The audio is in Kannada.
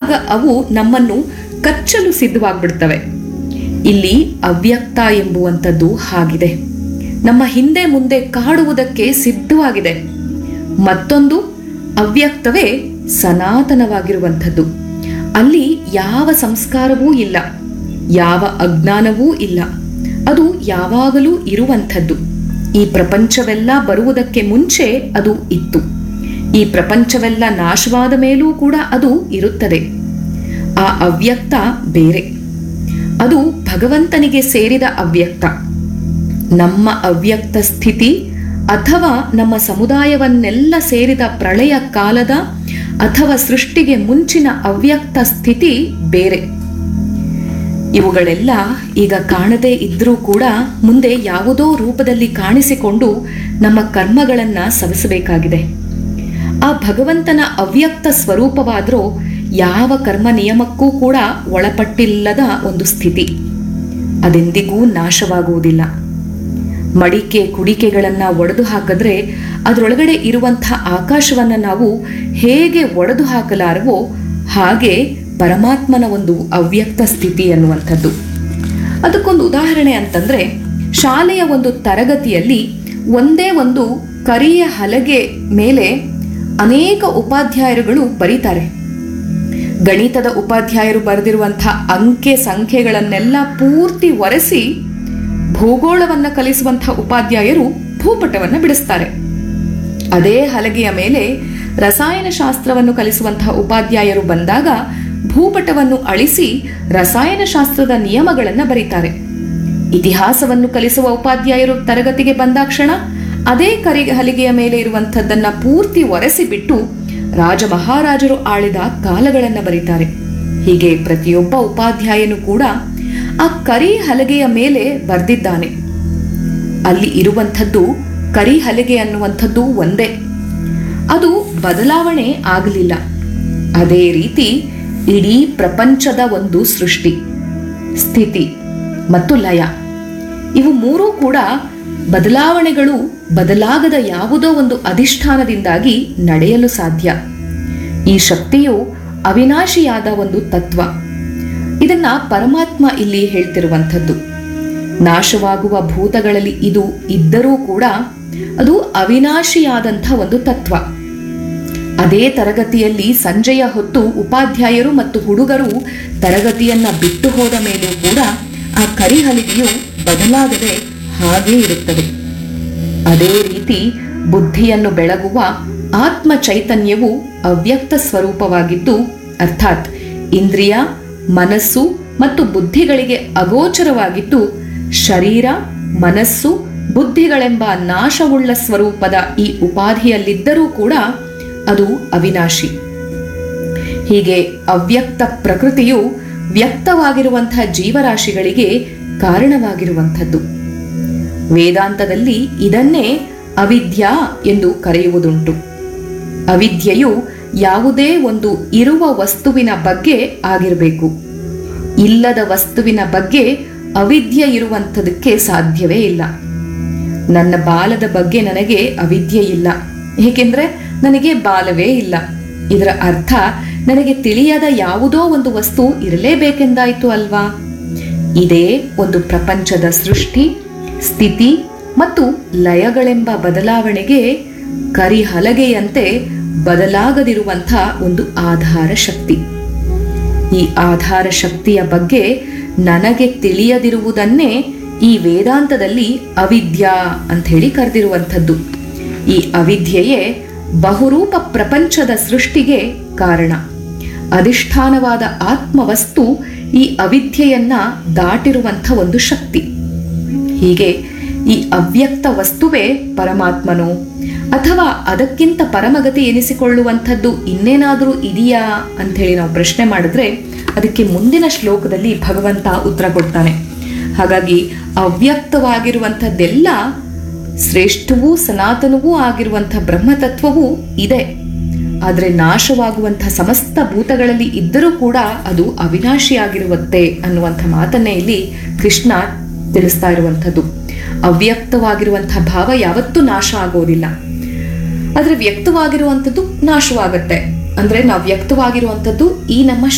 ಆಗ ಅವು ನಮ್ಮನ್ನು ಕಚ್ಚಲು ಸಿದ್ಧವಾಗ್ಬಿಡ್ತವೆ ಇಲ್ಲಿ ಅವ್ಯಕ್ತ ಎಂಬುವಂಥದ್ದು ಹಾಗಿದೆ ನಮ್ಮ ಹಿಂದೆ ಮುಂದೆ ಕಾಡುವುದಕ್ಕೆ ಸಿದ್ಧವಾಗಿದೆ ಮತ್ತೊಂದು ಅವ್ಯಕ್ತವೇ ಸನಾತನವಾಗಿರುವಂಥದ್ದು ಅಲ್ಲಿ ಯಾವ ಸಂಸ್ಕಾರವೂ ಇಲ್ಲ ಯಾವ ಅಜ್ಞಾನವೂ ಇಲ್ಲ ಅದು ಯಾವಾಗಲೂ ಇರುವಂಥದ್ದು ಈ ಪ್ರಪಂಚವೆಲ್ಲ ಬರುವುದಕ್ಕೆ ಮುಂಚೆ ಅದು ಇತ್ತು ಈ ಪ್ರಪಂಚವೆಲ್ಲ ನಾಶವಾದ ಮೇಲೂ ಕೂಡ ಅದು ಇರುತ್ತದೆ ಆ ಅವ್ಯಕ್ತ ಬೇರೆ ಅದು ಭಗವಂತನಿಗೆ ಸೇರಿದ ಅವ್ಯಕ್ತ ನಮ್ಮ ಅವ್ಯಕ್ತ ಸ್ಥಿತಿ ಅಥವಾ ನಮ್ಮ ಸಮುದಾಯವನ್ನೆಲ್ಲ ಸೇರಿದ ಪ್ರಳಯ ಕಾಲದ ಅಥವಾ ಸೃಷ್ಟಿಗೆ ಮುಂಚಿನ ಅವ್ಯಕ್ತ ಸ್ಥಿತಿ ಬೇರೆ ಇವುಗಳೆಲ್ಲ ಈಗ ಕಾಣದೇ ಇದ್ರೂ ಕೂಡ ಮುಂದೆ ಯಾವುದೋ ರೂಪದಲ್ಲಿ ಕಾಣಿಸಿಕೊಂಡು ನಮ್ಮ ಕರ್ಮಗಳನ್ನ ಸವಿಸಬೇಕಾಗಿದೆ ಆ ಭಗವಂತನ ಅವ್ಯಕ್ತ ಸ್ವರೂಪವಾದರೂ ಯಾವ ಕರ್ಮ ನಿಯಮಕ್ಕೂ ಕೂಡ ಒಳಪಟ್ಟಿಲ್ಲದ ಒಂದು ಸ್ಥಿತಿ ಅದೆಂದಿಗೂ ನಾಶವಾಗುವುದಿಲ್ಲ ಮಡಿಕೆ ಕುಡಿಕೆಗಳನ್ನು ಒಡೆದು ಹಾಕಿದ್ರೆ ಅದರೊಳಗಡೆ ಇರುವಂಥ ಆಕಾಶವನ್ನು ನಾವು ಹೇಗೆ ಒಡೆದು ಹಾಕಲಾರವೋ ಹಾಗೆ ಪರಮಾತ್ಮನ ಒಂದು ಅವ್ಯಕ್ತ ಸ್ಥಿತಿ ಅನ್ನುವಂಥದ್ದು ಅದಕ್ಕೊಂದು ಉದಾಹರಣೆ ಅಂತಂದ್ರೆ ಶಾಲೆಯ ಒಂದು ತರಗತಿಯಲ್ಲಿ ಒಂದೇ ಒಂದು ಕರಿಯ ಹಲಗೆ ಮೇಲೆ ಅನೇಕ ಉಪಾಧ್ಯಾಯರುಗಳು ಬರೀತಾರೆ ಗಣಿತದ ಉಪಾಧ್ಯಾಯರು ಬರೆದಿರುವಂತಹ ಅಂಕೆ ಸಂಖ್ಯೆಗಳನ್ನೆಲ್ಲ ಪೂರ್ತಿ ಒರೆಸಿ ಭೂಗೋಳವನ್ನ ಕಲಿಸುವಂತಹ ಉಪಾಧ್ಯಾಯರು ಭೂಪಟವನ್ನ ಬಿಡಿಸ್ತಾರೆ ಅದೇ ಹಲಗೆಯ ಮೇಲೆ ರಸಾಯನಶಾಸ್ತ್ರವನ್ನು ಕಲಿಸುವಂತಹ ಉಪಾಧ್ಯಾಯರು ಬಂದಾಗ ಭೂಪಟವನ್ನು ಅಳಿಸಿ ರಸಾಯನಶಾಸ್ತ್ರದ ನಿಯಮಗಳನ್ನು ಬರೀತಾರೆ ಇತಿಹಾಸವನ್ನು ಕಲಿಸುವ ಉಪಾಧ್ಯಾಯರು ತರಗತಿಗೆ ಬಂದಾಕ್ಷಣ ಅದೇ ಕರಿ ಹಲಿಗೆಯ ಮೇಲೆ ಇರುವಂಥದ್ದನ್ನ ಪೂರ್ತಿ ಒರೆಸಿ ಬಿಟ್ಟು ರಾಜ ಮಹಾರಾಜರು ಆಳಿದ ಕಾಲಗಳನ್ನು ಬರೀತಾರೆ ಹೀಗೆ ಪ್ರತಿಯೊಬ್ಬ ಉಪಾಧ್ಯಾಯನು ಕೂಡ ಆ ಕರಿ ಹಲಗೆಯ ಮೇಲೆ ಬರೆದಿದ್ದಾನೆ ಅಲ್ಲಿ ಇರುವಂಥದ್ದು ಕರಿ ಹಲಗೆ ಅನ್ನುವಂಥದ್ದು ಒಂದೇ ಅದು ಬದಲಾವಣೆ ಆಗಲಿಲ್ಲ ಅದೇ ರೀತಿ ಇಡೀ ಪ್ರಪಂಚದ ಒಂದು ಸೃಷ್ಟಿ ಸ್ಥಿತಿ ಮತ್ತು ಲಯ ಇವು ಮೂರೂ ಕೂಡ ಬದಲಾವಣೆಗಳು ಬದಲಾಗದ ಯಾವುದೋ ಒಂದು ಅಧಿಷ್ಠಾನದಿಂದಾಗಿ ನಡೆಯಲು ಸಾಧ್ಯ ಈ ಶಕ್ತಿಯು ಅವಿನಾಶಿಯಾದ ಒಂದು ತತ್ವ ಇದನ್ನ ಪರಮಾತ್ಮ ಇಲ್ಲಿ ಹೇಳ್ತಿರುವಂಥದ್ದು ನಾಶವಾಗುವ ಭೂತಗಳಲ್ಲಿ ಇದು ಇದ್ದರೂ ಕೂಡ ಅದು ಅವಿನಾಶಿಯಾದಂಥ ಒಂದು ತತ್ವ ಅದೇ ತರಗತಿಯಲ್ಲಿ ಸಂಜೆಯ ಹೊತ್ತು ಉಪಾಧ್ಯಾಯರು ಮತ್ತು ಹುಡುಗರು ತರಗತಿಯನ್ನ ಬಿಟ್ಟು ಹೋದ ಮೇಲೂ ಕೂಡ ಆ ಕರಿಹಲಿಗೆಯು ಬದಲಾಗದೆ ಹಾಗೇ ಇರುತ್ತದೆ ಅದೇ ರೀತಿ ಬುದ್ಧಿಯನ್ನು ಬೆಳಗುವ ಆತ್ಮ ಚೈತನ್ಯವು ಅವ್ಯಕ್ತ ಸ್ವರೂಪವಾಗಿದ್ದು ಅರ್ಥಾತ್ ಇಂದ್ರಿಯ ಮನಸ್ಸು ಮತ್ತು ಬುದ್ಧಿಗಳಿಗೆ ಅಗೋಚರವಾಗಿದ್ದು ಶರೀರ ಮನಸ್ಸು ಬುದ್ಧಿಗಳೆಂಬ ನಾಶವುಳ್ಳ ಸ್ವರೂಪದ ಈ ಉಪಾಧಿಯಲ್ಲಿದ್ದರೂ ಕೂಡ ಅದು ಅವಿನಾಶಿ ಹೀಗೆ ಅವ್ಯಕ್ತ ಪ್ರಕೃತಿಯು ವ್ಯಕ್ತವಾಗಿರುವಂತಹ ಜೀವರಾಶಿಗಳಿಗೆ ಕಾರಣವಾಗಿರುವಂಥದ್ದು ವೇದಾಂತದಲ್ಲಿ ಇದನ್ನೇ ಅವಿದ್ಯಾ ಎಂದು ಕರೆಯುವುದುಂಟು ಅವಿದ್ಯೆಯು ಯಾವುದೇ ಒಂದು ಇರುವ ವಸ್ತುವಿನ ಬಗ್ಗೆ ಆಗಿರಬೇಕು ಇಲ್ಲದ ವಸ್ತುವಿನ ಬಗ್ಗೆ ಅವಿದ್ಯೆ ಇರುವಂಥದಕ್ಕೆ ಸಾಧ್ಯವೇ ಇಲ್ಲ ನನ್ನ ಬಾಲದ ಬಗ್ಗೆ ನನಗೆ ಅವಿದ್ಯೆ ಇಲ್ಲ ಏಕೆಂದ್ರೆ ನನಗೆ ಬಾಲವೇ ಇಲ್ಲ ಇದರ ಅರ್ಥ ನನಗೆ ತಿಳಿಯದ ಯಾವುದೋ ಒಂದು ವಸ್ತು ಇರಲೇಬೇಕೆಂದಾಯ್ತು ಅಲ್ವಾ ಇದೇ ಒಂದು ಪ್ರಪಂಚದ ಸೃಷ್ಟಿ ಸ್ಥಿತಿ ಮತ್ತು ಲಯಗಳೆಂಬ ಬದಲಾವಣೆಗೆ ಕರಿಹಲಗೆಯಂತೆ ಬದಲಾಗದಿರುವಂಥ ಒಂದು ಆಧಾರ ಶಕ್ತಿ ಈ ಆಧಾರ ಶಕ್ತಿಯ ಬಗ್ಗೆ ನನಗೆ ತಿಳಿಯದಿರುವುದನ್ನೇ ಈ ವೇದಾಂತದಲ್ಲಿ ಅವಿದ್ಯಾ ಅಂತ ಹೇಳಿ ಕರೆದಿರುವಂಥದ್ದು ಈ ಅವಿದ್ಯೆಯೇ ಬಹುರೂಪ ಪ್ರಪಂಚದ ಸೃಷ್ಟಿಗೆ ಕಾರಣ ಅಧಿಷ್ಠಾನವಾದ ಆತ್ಮವಸ್ತು ಈ ಅವಿದ್ಯೆಯನ್ನ ದಾಟಿರುವಂಥ ಒಂದು ಶಕ್ತಿ ಹೀಗೆ ಈ ಅವ್ಯಕ್ತ ವಸ್ತುವೇ ಪರಮಾತ್ಮನೋ ಅಥವಾ ಅದಕ್ಕಿಂತ ಪರಮಗತಿ ಎನಿಸಿಕೊಳ್ಳುವಂಥದ್ದು ಇನ್ನೇನಾದರೂ ಇದೆಯಾ ಅಂಥೇಳಿ ನಾವು ಪ್ರಶ್ನೆ ಮಾಡಿದ್ರೆ ಅದಕ್ಕೆ ಮುಂದಿನ ಶ್ಲೋಕದಲ್ಲಿ ಭಗವಂತ ಉತ್ತರ ಕೊಡ್ತಾನೆ ಹಾಗಾಗಿ ಅವ್ಯಕ್ತವಾಗಿರುವಂಥದ್ದೆಲ್ಲ ಶ್ರೇಷ್ಠವೂ ಸನಾತನವೂ ಆಗಿರುವಂಥ ಬ್ರಹ್ಮತತ್ವವೂ ಇದೆ ಆದರೆ ನಾಶವಾಗುವಂಥ ಸಮಸ್ತ ಭೂತಗಳಲ್ಲಿ ಇದ್ದರೂ ಕೂಡ ಅದು ಅವಿನಾಶಿಯಾಗಿರುವತ್ತೆ ಅನ್ನುವಂಥ ಮಾತನ್ನೇ ಇಲ್ಲಿ ಕೃಷ್ಣ ತಿಳಿಸ್ತಾ ಇರುವಂಥದ್ದು ಅವ್ಯಕ್ತವಾಗಿರುವಂಥ ಭಾವ ಯಾವತ್ತೂ ನಾಶ ಆಗೋದಿಲ್ಲ ಆದರೆ ವ್ಯಕ್ತವಾಗಿರುವಂಥದ್ದು ನಾಶವಾಗತ್ತೆ ಅಂದ್ರೆ ನಾವು ವ್ಯಕ್ತವಾಗಿರುವಂಥದ್ದು ಈ ನಮ್ಮ